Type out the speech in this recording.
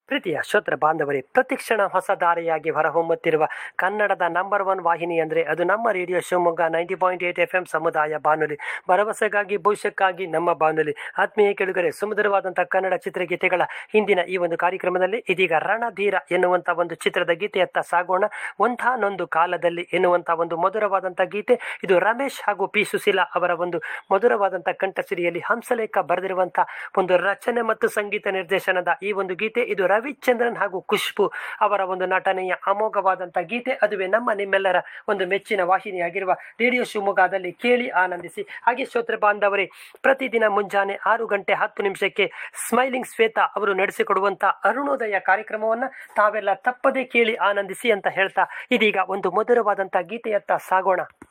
ಪ್ರೀತಿಯ ಶ್ರೋತೃ ಬಾಂಧವರೇ ಪ್ರತಿಕ್ಷಣ ಹೊಸ ದಾರಿಯಾಗಿ ಹೊರಹೊಮ್ಮುತ್ತಿರುವ ಕನ್ನಡದ ನಂಬರ್ ಒನ್ ವಾಹಿನಿ ಅಂದರೆ ಅದು ನಮ್ಮ radio Shivamogga ninety point eight F M ಸಮುದಾಯ ಬಾನುಲಿ ಭರವಸೆಗಾಗಿ ಭವಿಷ್ಯಕ್ಕಾಗಿ ನಮ್ಮ ಬಾನುಲಿ ಆತ್ಮೀಯ ಕೆಳುಗರೆ ಸುಮಧುರವಾದಂಥ ಕನ್ನಡ ಚಿತ್ರಗೀತೆಗಳ ಹಿಂದಿನ ಈ ಒಂದು ಕಾರ್ಯಕ್ರಮದಲ್ಲಿ ಇದೀಗ ರಣಧೀರ ಎನ್ನುವಂಥ ಒಂದು ಚಿತ್ರದ ಗೀತೆಯತ್ತ ಸಾಗೋಣ ಒಂದಾನೊಂದು ಕಾಲದಲ್ಲಿ ಎನ್ನುವಂಥ ಒಂದು ಮಧುರವಾದಂಥ ಗೀತೆ ಇದು ರಮೇಶ್ ಹಾಗೂ ಪಿ ಸುಶೀಲಾ ಅವರ ಒಂದು ಮಧುರವಾದಂಥ ಕಂಠಸಿರಿಯಲ್ಲಿ ಹಂಸಲೇಖ ಬರೆದಿರುವಂಥ ಒಂದು ರಚನೆ ಮತ್ತು ಸಂಗೀತ ನಿರ್ದೇಶನದ ಈ ಒಂದು ಗೀತೆ ಇದು ರವಿಚಂದ್ರನ್ ಹಾಗೂ ಖುಷ್ಬು ಅವರ ಒಂದು ನಟನೆಯ ಅಮೋಘವಾದಂಥ ಗೀತೆ ಅದುವೇ ನಮ್ಮ ನಿಮ್ಮೆಲ್ಲರ ಒಂದು ಮೆಚ್ಚಿನ ವಾಹಿನಿಯಾಗಿರುವ ರೇಡಿಯೋ ಶಿವಮೊಗ್ಗದಲ್ಲಿ ಕೇಳಿ ಆನಂದಿಸಿ ಹಾಗೆ ಶ್ರೋತೃ ಬಾಂಧವರೇ ಪ್ರತಿದಿನ ಮುಂಜಾನೆ ಆರು ಗಂಟೆ ಹತ್ತು ನಿಮಿಷಕ್ಕೆ ಸ್ಮೈಲಿಂಗ್ ಶ್ವೇತಾ ಅವರು ನಡೆಸಿಕೊಡುವಂಥ ಅರುಣೋದಯ ಕಾರ್ಯಕ್ರಮವನ್ನು ತಾವೆಲ್ಲ ತಪ್ಪದೇ ಕೇಳಿ ಆನಂದಿಸಿ ಅಂತ ಹೇಳ್ತಾ ಇದೀಗ ಒಂದು ಮಧುರವಾದಂಥ ಗೀತೆಯತ್ತ ಸಾಗೋಣ